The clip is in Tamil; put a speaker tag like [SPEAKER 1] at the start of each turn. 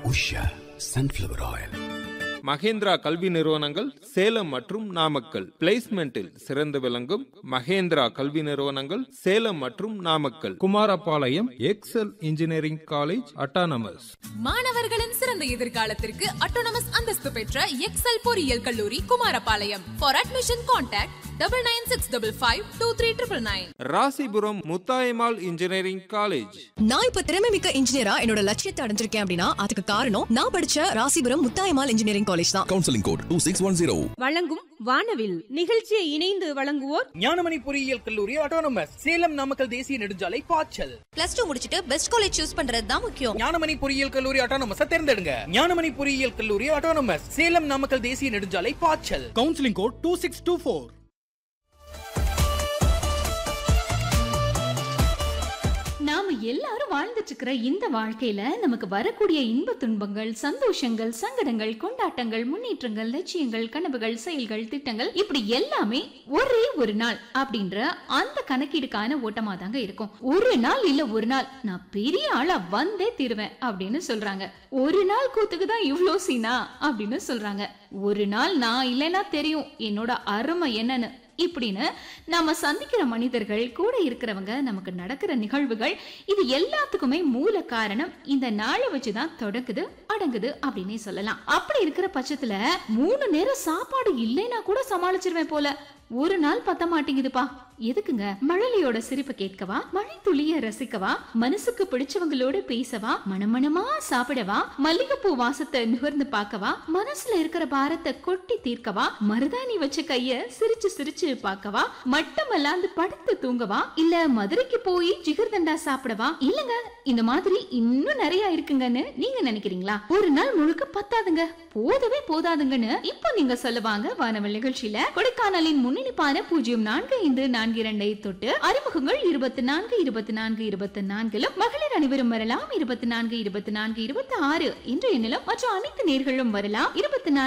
[SPEAKER 1] உஷா சன்ஃப்ளவர் ஆயில்
[SPEAKER 2] மகேந்திரா கல்வி நிறுவனங்கள் சேலம் மற்றும் நாமக்கல் பிளேஸ்மெண்டில் சிறந்து விளங்கும் மகேந்திரா கல்வி நிறுவனங்கள் சேலம் மற்றும் Namakkal
[SPEAKER 3] Kumarapalayam Excel engineering college autonomous
[SPEAKER 4] மாணவர்களின் சிறந்த எதிர்காலத்திற்கு அட்டோனமஸ் அந்தஸ்து பெற்ற எக்ஸல் பொறியியல் கல்லூரி Kumarapalayam for admission contact double nine six double five two three triple nine
[SPEAKER 2] Rasipuram Muthayammal engineering college
[SPEAKER 5] நான் இப்ப திறமை மிக்க இன்ஜினியரா என்னோட லட்சியத்தை அடைஞ்சிருக்கேன் அப்படின்னா அதுக்கு காரணம் நான் படிச்ச ராசிபுரம் முத்தாயமால் இன்ஜினியரிங் காலேஜ் தான்
[SPEAKER 6] counselling code two six one zero
[SPEAKER 7] வழங்கும் வானவில் நிகழ்ச்சியை இணைந்து வழங்குவோர்
[SPEAKER 8] ஞானமணி பொறியியல் கல்லூரி ஆட்டோனமஸ் சேலம் நாமக்கல் தேசிய நெடுஞ்சாலை பாய்ச்சல்
[SPEAKER 5] பிளஸ் டூ முடிச்சிட்டு பெஸ்ட் காலேஜ் சூஸ் பண்றது தான் முக்கியம்
[SPEAKER 8] ஞானமணி பொறியியல் கல்லூரி ஆட்டோனமஸ் தேர்ந்தெடுங்க ஞானமணி பொறியியல் கல்லூரி ஆட்டோனமஸ் சேலம் நாமக்கல் தேசிய நெடுஞ்சாலை பாய்ச்சல் counselling code two six two four
[SPEAKER 9] நாம எல்லாரும் வாழ்ந்துட்டு இருக்கிற இந்த வாழ்க்கையில நமக்கு வரக்கூடிய இன்ப துன்பங்கள் சந்தோஷங்கள் சங்கடங்கள் கொண்டாட்டங்கள் முன்னேற்றங்கள் லட்சியங்கள் கனவுகள் செயல்கள் திட்டங்கள் இப்படி எல்லாமே ஒரே ஒரு நாள் அப்படின்ற அந்த கணக்கீடுக்கான ஓட்டமா தாங்க இருக்கும் ஒரு நாள் இல்ல ஒரு நாள் நான் பெரிய ஆளா வந்தே தீருவேன் அப்படின்னு சொல்றாங்க ஒரு நாள் கூத்துக்கு தான் இவ்ளோ சீனா அப்படின்னு சொல்றாங்க ஒரு நாள் நான் இல்லைன்னா தெரியும் என்னோட அருமை என்னன்னு இப்படின்னு நாம சந்திக்கிற மனிதர்கள் கூட இருக்கிறவங்க நமக்கு நடக்கிற நிகழ்வுகள் இது எல்லாத்துக்குமே மூல காரணம் இந்த நாளை வச்சுதான் தொடங்குது அடங்குது அப்படின்னே சொல்லலாம் அப்படி இருக்கிற பட்சத்துல மூணு நேரம் சாப்பாடு இல்லைன்னா கூட சமாளிச்சிருவேன் போல ஒரு நாள் பத்த மாட்டேங்குதுப்பா எதுக்குங்க மழலையோட சிரிப்பு கேட்கவா மழை துளிய ரசிக்கவா மனசுக்கு பிடிச்சவங்களோட பேசவா மனமனமா சாப்பிடவா மல்லிகைப்பூ வாசத்தை நுகர்ந்து பார்க்கவா மனசுல இருக்கிற பாரத்தை கொட்டி தீர்க்கவா மருதாணி வச்ச கைய சிரிச்சு சிரிச்சு பார்க்கவா மட்டமல்லாந்து படுத்து தூங்கவா இல்ல மதுரைக்கு போய் ஜிகர்தண்டா சாப்பிடவா இல்லங்க இந்த மாதிரி இன்னும் நிறைய இருக்குங்கன்னு நீங்க நினைக்கிறீங்களா ஒரு நாள் முழுக்க பத்தாதுங்க போதவே போதாதுங்கன்னு இப்போ நீங்க சொல்லுவாங்க வானவல் நிகழ்ச்சியில கொடைக்கானலின் முன்னணிப்பான பூஜ்ஜியம் நான்கு ஐந்து நான்கு இரண்டை தொட்டு அறிமுகங்கள் இருபத்தி நான்கு இருபத்தி நான்கு இருபத்தி நான்கிலும் மகளிர் அனைவரும் வரலாம் இருபத்தி நான்கு இருபத்தி நான்கு இருபத்தி ஆறு என்ற எண்ணிலும் மற்ற அனைத்து நேர்களும் வரலாம் இருபத்தி நான்கு